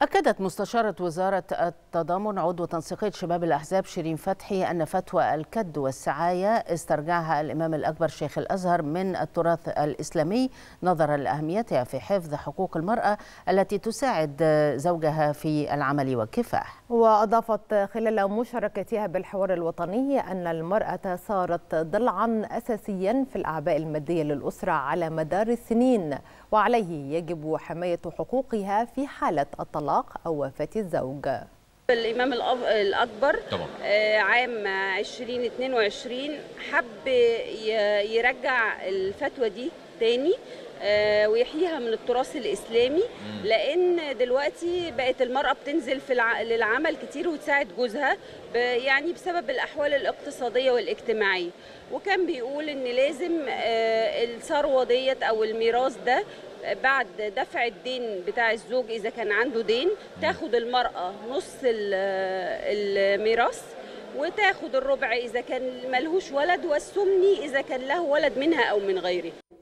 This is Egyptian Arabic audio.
أكدت مستشارة وزارة التضامن عضو تنسيقية شباب الأحزاب شيرين فتحي أن فتوى الكد والسعاية استرجعها الإمام الأكبر شيخ الأزهر من التراث الإسلامي نظرا لأهميتها في حفظ حقوق المرأة التي تساعد زوجها في العمل والكفاح وأضافت خلال مشاركتها بالحوار الوطني أن المرأة صارت ضلعا أساسيا في الأعباء المادية للأسرة على مدار السنين وعليه يجب حماية حقوقها في حالة الطلاق أو وفاة الزوج الإمام الأكبر طبعا. عام 2022 حب يرجع الفتوى دي تاني ويحييها من التراث الاسلامي لان دلوقتي بقت المراه بتنزل في للعمل كتير وتساعد جوزها يعني بسبب الاحوال الاقتصاديه والاجتماعيه وكان بيقول ان لازم الثروه ديت او الميراث ده بعد دفع الدين بتاع الزوج اذا كان عنده دين تاخد المراه نص الميراث وتاخد الربع اذا كان ملهوش ولد والسمني اذا كان له ولد منها او من غيره